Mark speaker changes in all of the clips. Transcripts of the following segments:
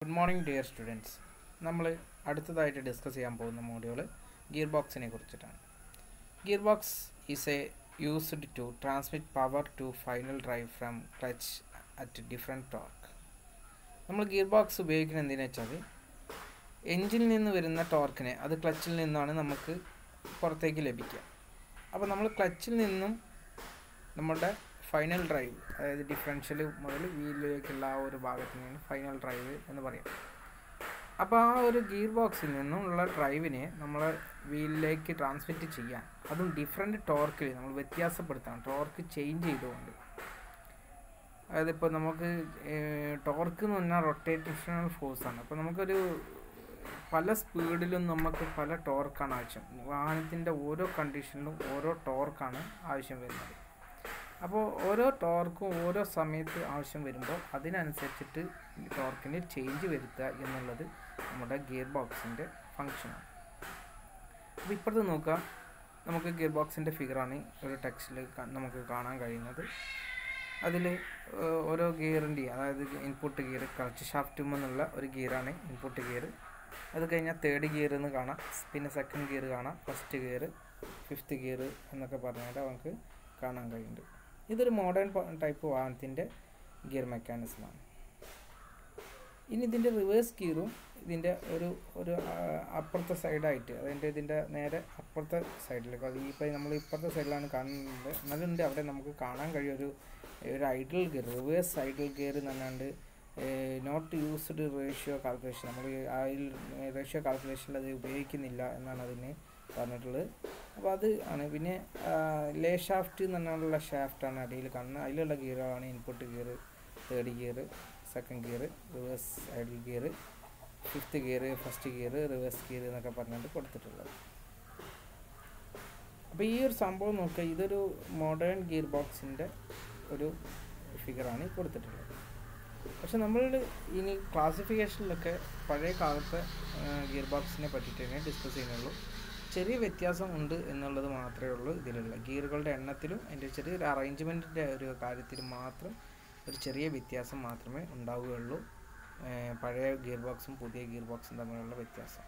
Speaker 1: good morning dear students നമ്മൾ അടുത്തതായിട്ട് discuss ചെയ്യാൻ പോകുന്ന മോഡ്യൂൾ ഗിയർ ബോക്സിനെ കുറിച്ചിട്ടാണ് gear box is a used to transmit power to final drive from clutch at different torque നമ്മൾ gear box ഉപയോഗിക്കുന്നത് എന്തിനാ വെച്ചാൽ എൻജിനിൽ നിന്ന് വരുന്ന ടോർക്കിനെ അത് ക്ലച്ചിൽ നിന്നാണ് നമുക്ക് പുറത്തേക്ക് ലഭിക്കുക അപ്പോൾ നമ്മൾ ക്ലച്ചിൽ നിന്നും നമ്മുടെ ഫൈനൽ ഡ്രൈവ് അതായത് ഡിഫറൻഷ്യൽ മുതൽ വീലിലേക്കുള്ള ആ ഒരു ഭാഗത്തിനാണ് ഫൈനൽ ഡ്രൈവ് എന്ന് പറയാം അപ്പോൾ ആ ഒരു ഗിയർ ബോക്സിൽ നിന്നുള്ള ഡ്രൈവിനെ നമ്മൾ വീലിലേക്ക് ട്രാൻസ്മിറ്റ് ചെയ്യാൻ അതും ഡിഫറെൻറ്റ് ടോർക്കിൽ നമ്മൾ വ്യത്യാസപ്പെടുത്താം ടോർക്ക് ചേഞ്ച് ചെയ്തുകൊണ്ട് അതായത് ഇപ്പോൾ നമുക്ക് ടോർക്ക് എന്ന് പറഞ്ഞാൽ റൊട്ടേറ്റേഷണൽ ഫോഴ്സാണ് അപ്പോൾ നമുക്കൊരു പല സ്പീഡിലും നമുക്ക് പല ടോർക്കാണ് ആവശ്യം വാഹനത്തിൻ്റെ ഓരോ കണ്ടീഷനിലും ഓരോ ടോർക്കാണ് ആവശ്യം വരുന്നത് അപ്പോൾ ഓരോ ടോർക്കും ഓരോ സമയത്ത് ആവശ്യം വരുമ്പോൾ അതിനനുസരിച്ചിട്ട് ടോർക്കിന് ചേഞ്ച് വരുത്തുക എന്നുള്ളത് നമ്മുടെ ഗിയർ ബോക്സിൻ്റെ ഫങ്ഷനാണ് അപ്പോൾ ഇപ്പുറത്ത് നോക്കുക നമുക്ക് ഗിയർ ബോക്സിൻ്റെ ഫിഗറാണ് ഒരു ടെക്സ്റ്റിൽ നമുക്ക് കാണാൻ കഴിയുന്നത് അതിൽ ഓരോ ഗിയറിൻ്റെ അതായത് ഇൻപുട്ട് ഗിയർ കളച്ച് ഷാഫ്റ്റുമെന്നുള്ള ഒരു ഗിയറാണ് ഇൻപുട്ട് ഗിയർ അത് കഴിഞ്ഞാൽ തേർഡ് ഗിയർ എന്ന് കാണാം പിന്നെ സെക്കൻഡ് ഗിയർ കാണാം ഫസ്റ്റ് ഗിയർ ഫിഫ്ത്ത് ഗിയർ എന്നൊക്കെ പറഞ്ഞാൽ നമുക്ക് കാണാൻ കഴിയുന്നുണ്ട് ഇതൊരു മോഡേൺ ടൈപ്പ് വാഹനത്തിൻ്റെ ഗിയർ മെക്കാനിസമാണ് ഇനി ഇതിൻ്റെ റിവേഴ്സ് ഗിയറും ഇതിൻ്റെ ഒരു ഒരു അപ്പുറത്തെ സൈഡായിട്ട് അതിൻ്റെ ഇതിൻ്റെ നേരെ അപ്പുറത്തെ സൈഡിലേക്ക് അത് ഇപ്പോൾ നമ്മൾ ഇപ്പുറത്തെ സൈഡിലാണ് കാണുന്നത് എന്നാലുണ്ട് അവിടെ നമുക്ക് കാണാൻ കഴിയും ഒരു ഒരു idle gear reverse idle gear എന്ന് പറഞ്ഞാണ്ട് നോട്ട് യൂസ്ഡ് റേഷ്യോ കാൽക്കുലേഷൻ നമ്മൾ അതിൽ റേഷ്യോ കാൽക്കുലേഷനിൽ അത് ഉപയോഗിക്കുന്നില്ല എന്നാണ് അതിന് പറഞ്ഞിട്ടുള്ളത് അപ്പോൾ അത് ആണ് പിന്നെ ലേ ഷാഫ്റ്റ് എന്ന് പറഞ്ഞുള്ള ഷാഫ്റ്റാണ് അടിയിൽ കാണുന്നത് അതിലുള്ള ഗിയറുകളാണ് input gear third gear second gear reverse idle gear fifth gear first gear reverse gear എന്നൊക്കെ പറഞ്ഞിട്ട് കൊടുത്തിട്ടുള്ളത് അപ്പോൾ ഈ ഒരു സംഭവം നോക്കുക ഇതൊരു മോഡേൺ ഗിയർ ബോക്സിൻ്റെ ഒരു ഫിഗറാണ് കൊടുത്തിട്ടുള്ളത് പക്ഷെ നമ്മൾ ഇനി ക്ലാസിഫിക്കേഷനിലൊക്കെ പഴയ കാലത്തെ ഗിയർ ബോക്സിനെ പറ്റിയിട്ട് തന്നെ ഡിസ്കസ് ചെയ്യുന്നുള്ളൂ ചെറിയ വ്യത്യാസം ഉണ്ട് എന്നുള്ളത് മാത്രമേ ഉള്ളൂ ഇതിലുള്ള ഗിയറുകളുടെ എണ്ണത്തിലും അതിൻ്റെ ചെറിയൊരു അറേഞ്ച്മെൻറ്റിൻ്റെ ഒരു കാര്യത്തിലും മാത്രം ഒരു ചെറിയ വ്യത്യാസം മാത്രമേ ഉണ്ടാവുകയുള്ളൂ പഴയ ഗിയർ ബോക്സും പുതിയ ഗിയർ ബോക്സും തമ്മിലുള്ള വ്യത്യാസം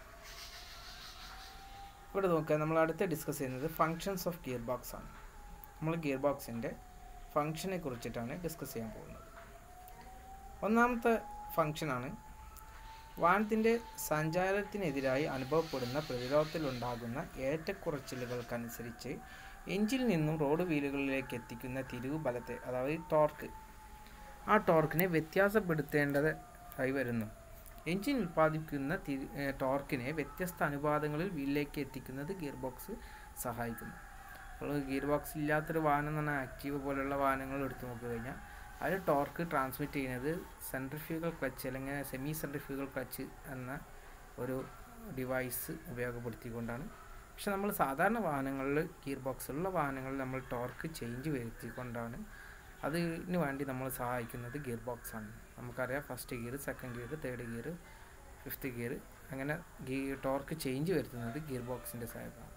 Speaker 1: ഇവിടെ നോക്കുക നമ്മൾ അടുത്ത് ഡിസ്കസ് ചെയ്യുന്നത് ഫങ്ഷൻസ് ഓഫ് ഗിയർ ബോക്സ് ആണ് നമ്മൾ ഗിയർ ബോക്സിൻ്റെ ഫങ്ഷനെ കുറിച്ചിട്ടാണ് ഡിസ്കസ് ചെയ്യാൻ പോകുന്നത് ഒന്നാമത്തെ ഫങ്ഷനാണ് വാഹനത്തിൻ്റെ സഞ്ചാരത്തിനെതിരായി അനുഭവപ്പെടുന്ന പ്രതിരോധത്തിലുണ്ടാകുന്ന ഏറ്റക്കുറച്ചിലുകൾക്കനുസരിച്ച് എഞ്ചിൽ നിന്നും റോഡ് വീലുകളിലേക്ക് എത്തിക്കുന്ന തിരിവ് ബലത്തെ അതായത് ടോർക്ക് ആ ടോർക്കിനെ വ്യത്യാസപ്പെടുത്തേണ്ടതായി വരുന്നു എഞ്ചിൻ ഉൽപ്പാദിപ്പിക്കുന്ന തിരി ടോർക്കിനെ വ്യത്യസ്ത അനുപാതങ്ങളിൽ വീലിലേക്ക് എത്തിക്കുന്നത് ഗിയർ ബോക്സ് സഹായിക്കുന്നു അപ്പോൾ ഗിയർ ബോക്സ് ഇല്ലാത്തൊരു വാഹനം എന്ന് പറഞ്ഞാൽ ആക്റ്റീവ് പോലുള്ള വാഹനങ്ങൾ എടുത്തു നോക്കി കഴിഞ്ഞാൽ അതിൽ ടോർക്ക് ട്രാൻസ്മിറ്റ് ചെയ്യുന്നത് സെൻട്രിഫ്യൂഗൽ ക്ലച്ച് അല്ലെങ്കിൽ സെമി സെൻട്രിഫ്യൂഗൽ ക്ലച്ച് എന്ന ഒരു ഡിവൈസ് ഉപയോഗപ്പെടുത്തിക്കൊണ്ടാണ് പക്ഷെ നമ്മൾ സാധാരണ വാഹനങ്ങളിൽ ഗിയർ ബോക്സ് ഉള്ള വാഹനങ്ങളിൽ നമ്മൾ ടോർക്ക് ചേഞ്ച് വരുത്തിക്കൊണ്ടാണ് അതിന് വേണ്ടി നമ്മൾ സഹായിക്കുന്നത് ഗിയർ ബോക്സ് ആണ് നമുക്കറിയാം first gear second gear third gear fifth gear അങ്ങനെ ഗീ ടോർക്ക് ചേഞ്ച് വരുത്തുന്നത് ഗിയർ ബോക്സിൻ്റെ സഹായമാണ്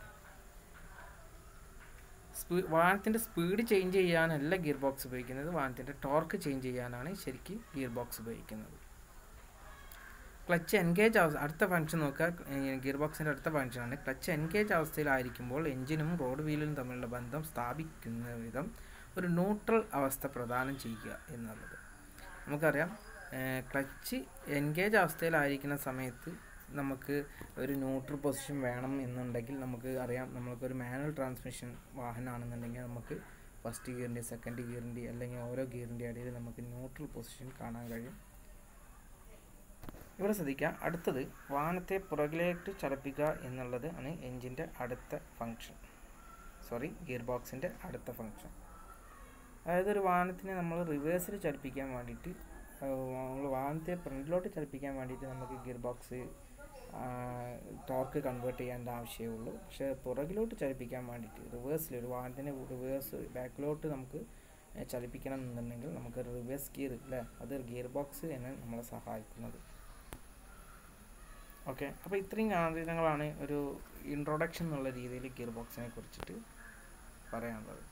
Speaker 1: സ്പീ വാഹനത്തിൻ്റെ സ്പീഡ് ചേഞ്ച് ചെയ്യാനല്ല ഗിയർ ബോക്സ് ഉപയോഗിക്കുന്നത് വാഹനത്തിൻ്റെ ടോർക്ക് ചേഞ്ച് ചെയ്യാനാണ് ശരിക്കും ഗിയർ ബോക്സ് ഉപയോഗിക്കുന്നത് ക്ലച്ച് എൻഗേജ് അവസ്ഥ അടുത്ത ഫംഗ്ഷൻ നോക്കുക ഗിയർ ബോക്സിൻ്റെ അടുത്ത ഫംഗ്ഷനാണ് ക്ലച്ച് എൻഗേജ് അവസ്ഥയിലായിരിക്കുമ്പോൾ എഞ്ചിനും റോഡ് വീലും തമ്മിലുള്ള ബന്ധം സ്ഥാപിക്കുന്ന വിധം ഒരു ന്യൂട്രൽ അവസ്ഥ പ്രദാനം ചെയ്യുക എന്നുള്ളത് നമുക്കറിയാം ക്ലച്ച് എൻഗേജ് അവസ്ഥയിലായിരിക്കുന്ന സമയത്ത് നമുക്ക് ഒരു ന്യൂട്രൽ പൊസിഷൻ വേണം എന്നുണ്ടെങ്കിൽ നമുക്ക് അറിയാം നമ്മൾക്കൊരു മാനുവൽ ട്രാൻസ്മിഷൻ വാഹനമാണെന്നുണ്ടെങ്കിൽ നമുക്ക് ഫസ്റ്റ് ഗിയറിൻ്റെ സെക്കൻഡ് ഗിയറിൻ്റെ അല്ലെങ്കിൽ ഓരോ ഗിയറിൻ്റെ ഇടയിൽ നമുക്ക് ന്യൂട്രൽ പൊസിഷൻ കാണാൻ കഴിയും ഇവിടെ ശ്രദ്ധിക്കുക അടുത്തത് വാഹനത്തെ പുറകിലേക്ക് ചലിപ്പിക്കുക എന്നുള്ളത് ആണ് എൻജിൻ്റെ അടുത്ത ഫങ്ഷൻ സോറി ഗിയർ ബോക്സിൻ്റെ അടുത്ത ഫങ്ഷൻ അതായത് ഒരു വാഹനത്തിനെ നമ്മൾ റിവേഴ്സിൽ ചലിപ്പിക്കാൻ വേണ്ടിയിട്ട് നമ്മൾ വാഹനത്തെ ഫ്രണ്ടിലോട്ട് ചലിപ്പിക്കാൻ വേണ്ടിയിട്ട് നമുക്ക് ഗിയർ ബോക്സ് ടോർക്ക് കൺവേർട്ട് ചെയ്യേണ്ട ആവശ്യമേ ഉള്ളൂ പക്ഷേ പുറകിലോട്ട് ചലിപ്പിക്കാൻ വേണ്ടിയിട്ട് റിവേഴ്സിൽ ഒരു വാഹനത്തിൻ്റെ റിവേഴ്സ് ബാക്കിലോട്ട് നമുക്ക് ചലിപ്പിക്കണം എന്നുണ്ടെങ്കിൽ നമുക്ക് റിവേഴ്സ് ഗിയർ അല്ലേ അത് ഗിയർ ബോക്സ് എന്ന് നമ്മളെ സഹായിക്കുന്നത് ഓക്കെ അപ്പോൾ ഇത്രയും കാര്യങ്ങളാണ് ഒരു ഇൻട്രൊഡക്ഷൻ എന്നുള്ള രീതിയിൽ ഗിയർ ബോക്സിനെ കുറിച്ചിട്ട് പറയാനുള്ളത്